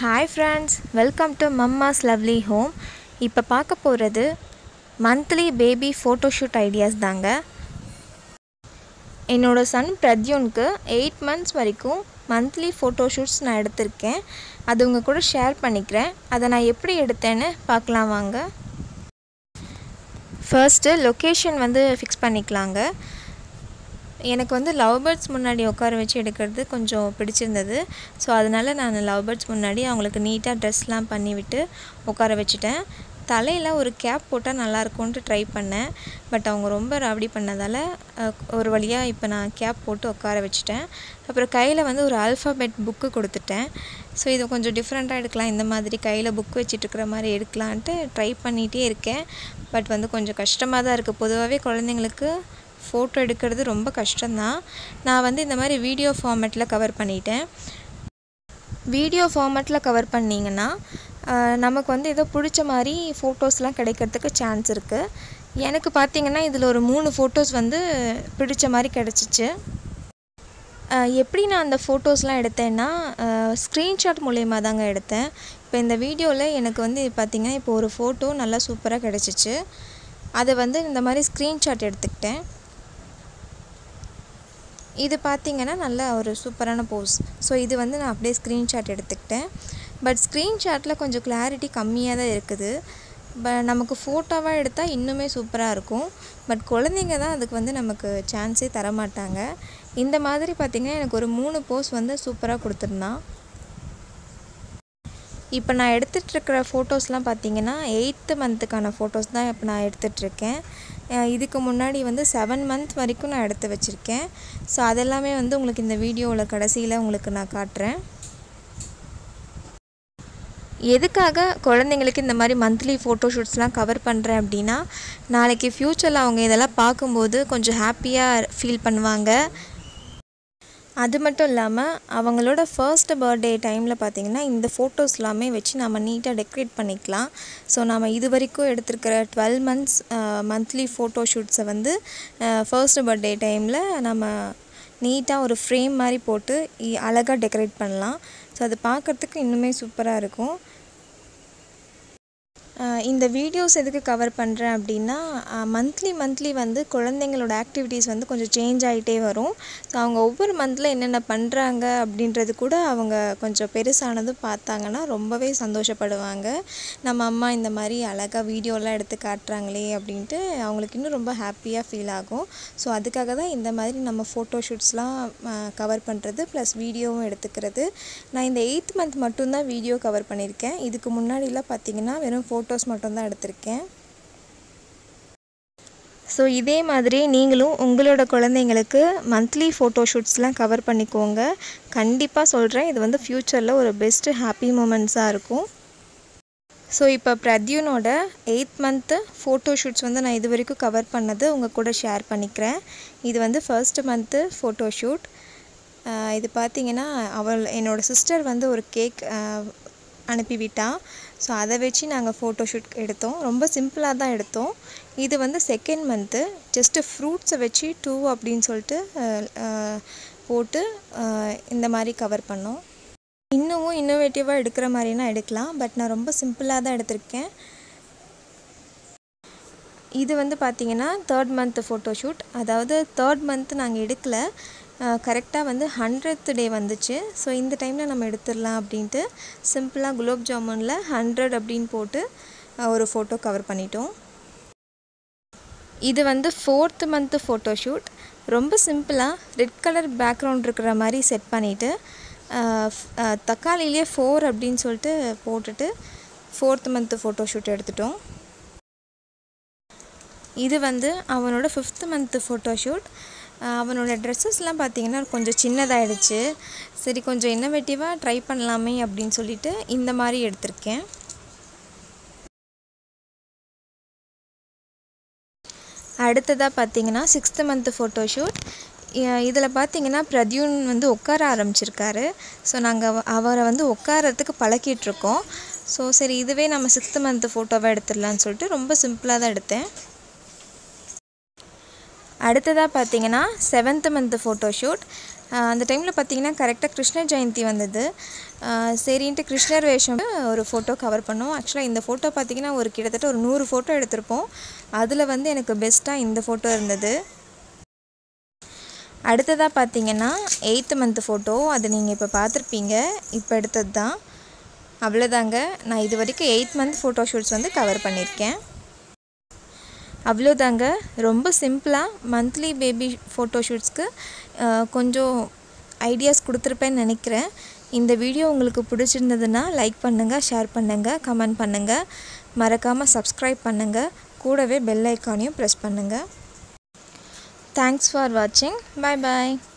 hi friends welcome to mamma's lovely home இப்போ பார்க்க போகிறது மந்த்லி பேபி ஃபோட்டோஷூட் ஐடியாஸ் தாங்க என்னோடய சன் பிரத்யுனுக்கு எயிட் மந்த்ஸ் வரைக்கும் மந்த்லி ஃபோட்டோஷூட்ஸ் நான் எடுத்திருக்கேன் அது உங்கள் கூட ஷேர் பண்ணிக்கிறேன் அதை நான் எப்படி எடுத்தேன்னு பார்க்கலாம் வாங்க ஃபர்ஸ்ட்டு லொக்கேஷன் வந்து ஃபிக்ஸ் பண்ணிக்கலாங்க எனக்கு வந்து லவ் பேர்ட்ஸ் முன்னாடி உட்கார வச்சு எடுக்கிறது கொஞ்சம் பிடிச்சிருந்தது ஸோ அதனால் நான் லவ் பேர்ட்ஸ் முன்னாடி அவங்களுக்கு நீட்டாக ட்ரெஸ்லாம் பண்ணிவிட்டு உட்கார வச்சுட்டேன் தலையில் ஒரு கேப் போட்டால் நல்லாயிருக்கும்ன்ட்டு ட்ரை பண்ணேன் பட் அவங்க ரொம்ப ராவடி பண்ணதால் அஹ், ஒரு வழியாக இப்போ நான் கேப் போட்டு உட்கார வச்சுட்டேன் அப்புறம் கையில் வந்து ஒரு ஆல்ஃபாபெட் புக்கு கொடுத்துட்டேன் ஸோ இது கொஞ்சம் டிஃப்ரெண்ட்டாக எடுக்கலாம் இந்த மாதிரி கையில் புக் வச்சுட்டு இருக்கிற மாதிரி எடுக்கலான்ட்டு ட்ரை பண்ணிகிட்டே இருக்கேன் பட் வந்து கொஞ்சம் கஷ்டமாக தான் இருக்குது பொதுவாகவே குழந்தைங்களுக்கு ஃபோட்டோ எடுக்கிறது ரொம்ப கஷ்டம்தான் நான் வந்து இந்த மாதிரி வீடியோ ஃபார்மேட்டில் கவர் பண்ணிட்டேன் வீடியோ ஃபார்மேட்டில் கவர் பண்ணிங்கன்னா ஆஹ், நமக்கு வந்து ஏதோ பிடிச்ச மாதிரி ஃபோட்டோஸ்லாம் கிடைக்கிறதுக்கு சான்ஸ் இருக்குது எனக்கு பார்த்தீங்கன்னா இதில் ஒரு மூணு ஃபோட்டோஸ் வந்து பிடிச்ச மாதிரி கிடச்சிச்சு ஆஹ், எப்படி நான் அந்த ஃபோட்டோஸ்லாம் எடுத்தேன்னா ஸ்க்ரீன்ஷாட் மூலயமா தாங்க எடுத்தேன் இப்போ இந்த வீடியோவில் எனக்கு வந்து பார்த்திங்கன்னா இப்போ ஒரு ஃபோட்டோ நல்லா சூப்பராக கிடச்சிச்சு அதை வந்து இந்த மாதிரி ஸ்க்ரீன்ஷாட் எடுத்துக்கிட்டேன் இது பார்த்திங்கன்னா நல்ல ஒரு சூப்பரான போஸ் ஸோ இது வந்து நான் அப்படியே ஸ்க்ரீன்ஷாட் எடுத்துக்கிட்டேன் பட் ஸ்க்ரீன்ஷாட்டில் கொஞ்சம் கிளாரிட்டி கம்மியாக தான் இருக்குது ப நமக்கு ஃபோட்டோவாக எடுத்தால் இன்னுமே சூப்பராக இருக்கும் பட் குழந்தைங்க தான் அதுக்கு வந்து நமக்கு சான்ஸே தர மாட்டாங்க இந்த மாதிரி பார்த்திங்கன்னா எனக்கு ஒரு மூணு போஸ் வந்து சூப்பராக கொடுத்துருந்தான் இப்போ நான் எடுத்துகிட்ருக்கிற ஃபோட்டோஸ்லாம் பார்த்தீங்கன்னா எயித்து மந்த்துக்கான ஃபோட்டோஸ் தான் இப்போ நான் எடுத்துகிட்ருக்கேன் இதுக்கு முன்னாடி வந்து செவன் மந்த் வரைக்கும் நான் எடுத்து வச்சுருக்கேன் ஸோ அதெல்லாமே வந்து உங்களுக்கு இந்த வீடியோவில் கடைசியில் உங்களுக்கு நான் காட்டுறேன் எதுக்காக குழந்தைங்களுக்கு இந்த மாதிரி மந்த்லி ஃபோட்டோஷூட்ஸ்லாம் கவர் பண்ணுறேன் அப்படின்னா நாளைக்கு ஃப்யூச்சரில் அவங்க இதெல்லாம் பார்க்கும்போது கொஞ்சம் ஹாப்பியாக ஃபீல் பண்ணுவாங்க அது மட்டும் இல்லாமல் அவங்களோட ஃபர்ஸ்ட் பர்த்டே டைமில் பார்த்தீங்கன்னா இந்த ஃபோட்டோஸ் எல்லாமே வச்சு நம்ம நீட்டாக டெக்கரேட் பண்ணிக்கலாம் ஸோ நம்ம இது வரைக்கும் எடுத்திருக்கிற டுவெல் மந்த்ஸ் மந்த்லி ஃபோட்டோ ஷூட்ஸை வந்து ஃபர்ஸ்ட் பர்த்டே டைமில் நம்ம நீட்டாக ஒரு ஃப்ரேம் மாதிரி போட்டு இ- அழகா டெக்கரேட் பண்ணலாம் ஸோ அது பார்க்குறதுக்கு இன்னுமே சூப்பராக இருக்கும் ஆஹ் இந்த வீடியோஸ் எதுக்கு கவர் பண்ணுறேன் அப்படின்னா மந்த்லி மந்த்லி வந்து குழந்தைங்களோட ஆக்டிவிட்டீஸ் வந்து கொஞ்சம் சேஞ்ச் ஆகிட்டே வரும் ஸோ அவங்க ஒவ்வொரு மந்தில் என்னென்ன பண்ணுறாங்க அப்படின்றது கூட அவங்க கொஞ்சம் பெருசானதும் பார்த்தாங்கன்னா ரொம்பவே சந்தோஷப்படுவாங்க நம்ம அம்மா இந்த மாதிரி அழகாக வீடியோலாம் எடுத்து காட்டுறாங்களே அப்படின்ட்டு அவங்களுக்கு இன்னும் ரொம்ப ஹாப்பியாக ஃபீல் ஆகும் ஸோ அதுக்காக தான் இந்த மாதிரி நம்ம ஃபோட்டோ ஷூட்ஸ்லாம் கவர் பண்ணுறது ப்ளஸ் வீடியோவும் எடுத்துக்கிறது நான் இந்த எயித் மந்த் மட்டும்தான் வீடியோ கவர் பண்ணியிருக்கேன் இதுக்கு முன்னாடிலாம் பார்த்தீங்கன்னா வெறும் ஃபோட்டோஸ் மட்டும்தான் எடுத்திருக்கேன் ஸோ இதே மாதிரி நீங்களும் உங்களோட குழந்தைங்களுக்கு மந்த்லி ஃபோட்டோ ஷூட்ஸ்லாம் கவர் பண்ணிக்கோங்க கண்டிப்பாக சொல்கிறேன் இது வந்து ஃப்யூச்சரில் ஒரு பெஸ்ட்டு ஹாப்பி மூமெண்ட்ஸாக இருக்கும் ஸோ இப்போ பிரத்யுனோட எயித் மந்த்து ஃபோட்டோ ஷூட்ஸ் வந்து நான் இது வரைக்கும் கவர் பண்ணது உங்கள் கூட ஷேர் பண்ணிக்கிறேன் இது வந்து ஃபர்ஸ்ட் மந்த்து ஃபோட்டோ ஷூட் இது பார்த்தீங்கன்னா அவள் என்னோடய சிஸ்டர் வந்து ஒரு கேக் அனுப்பிவிட்டா ஸோ அதை வச்சு நாங்கள் ஃபோட்டோ ஷூட் எடுத்தோம் ரொம்ப சிம்பிளாக தான் எடுத்தோம் இது வந்து செகண்ட் மந்த்து ஜஸ்ட்டு ஃப்ரூட்ஸை வச்சு டூ அப்படின்னு சொல்லிட்டு அஹ், அஹ், போட்டு அஹ், இந்த மாதிரி கவர் பண்ணோம் இன்னமும் இன்னோவேட்டிவாக எடுக்கிற மாதிரினா எடுக்கலாம் பட் நான் ரொம்ப சிம்பிளாக தான் எடுத்திருக்கேன் இது வந்து பார்த்தீங்கன்னா தேர்ட் மந்த் ஃபோட்டோஷூட் அதாவது தேர்ட் மந்த் நாங்கள் எடுக்கல கரெக்டாக வந்து ஹண்ட்ரட் டே வந்துச்சு ஸோ இந்த டைமில் நம்ம எடுத்துடலாம் அப்படின்ட்டு சிம்பிளாக குலோப் ஜாமுனில் ஹண்ட்ரட் அப்படின்னு போட்டு அஹ், ஒரு ஃபோட்டோ கவர் பண்ணிட்டோம் இது வந்து ஃபோர்த்து மந்த்து ஃபோட்டோஷூட் ரொம்ப சிம்பிளாக ரெட் கலர் பேக்ரவுண்ட் இருக்கிற மாதிரி செட் பண்ணிவிட்டு தக்காளிலேயே ஃபோர் அப்படின்னு சொல்லிட்டு போட்டுட்டு ஃபோர்த் மந்த்து ஃபோட்டோஷூட் எடுத்துட்டோம் இது வந்து அவனோட ஃபிஃப்த் மந்த்து ஃபோட்டோஷூட் அவனோட ட்ரெஸ்ஸஸ்லாம் பார்த்தீங்கன்னா கொஞ்சம் சின்னதாயிடுச்சு சரி கொஞ்சம் இன்னோவேட்டிவாக ட்ரை பண்ணலாமே அப்படின்னு சொல்லிட்டு இந்த மாதிரி எடுத்திருக்கேன் அடுத்ததாக பார்த்தீங்கன்னா சிக்ஸ்த்து மந்த்து ஃபோட்டோஷூட் இதில் பார்த்தீங்கன்னா பிரத்யுன் வந்து உட்கார ஆரம்பிச்சிருக்காரு ஸோ நாங்கள் அவரை வந்து உட்காரத்துக்கு பழக்கிட்டுருக்கோம் ஸோ சரி இதுவே நம்ம சிக்ஸ்த்து மந்த்து ஃபோட்டோவை எடுத்துடலான்னு சொல்லிட்டு ரொம்ப சிம்பிளாக தான் எடுத்தேன் அடுத்ததாக பார்த்தீங்கன்னா செவன்த் மந்த் ஃபோட்டோஷூட் அந்த டைமில் பார்த்தீங்கன்னா கரெக்டாக கிருஷ்ண ஜெயந்தி வந்தது ஆஹ் சரின்ட்டு கிருஷ்ணர் வேஷம் ஒரு ஃபோட்டோ கவர் பண்ணோம் ஆக்சுவலாக இந்த ஃபோட்டோ பார்த்தீங்கன்னா ஒரு கிட்டத்தட்ட ஒரு நூறு ஃபோட்டோ எடுத்திருப்போம் அதில் வந்து எனக்கு பெஸ்ட்டாக இந்த ஃபோட்டோ இருந்தது அடுத்ததாக பார்த்தீங்கன்னா எயித்து மந்த் ஃபோட்டோ அது நீங்கள் இப்போ பார்த்துருப்பீங்க இப்போ எடுத்தது தான் அவ்வளோதாங்க நான் இது வரைக்கும் எயித் மந்த் ஃபோட்டோ ஷூட்ஸ் வந்து கவர் பண்ணியிருக்கேன் அவ்வளோதாங்க ரொம்ப சிம்பிளாக மந்த்லி பேபி ஃபோட்டோ ஷூட்ஸ்க்கு கொஞ்சம் ஐடியாஸ் கொடுத்துருப்பேன்னு நினைக்கிறேன் இந்த வீடியோ உங்களுக்கு பிடிச்சிருந்ததுன்னா லைக் பண்ணுங்கள் ஷேர் பண்ணுங்கள் கமெண்ட் பண்ணுங்கள் மறக்காமல் சப்ஸ்கிரைப் பண்ணுங்கள் கூடவே பெல் ஐக்கானையும் ப்ரெஸ் பண்ணுங்கள் தேங்க்ஸ் ஃபார் வாட்சிங் பாய் பாய்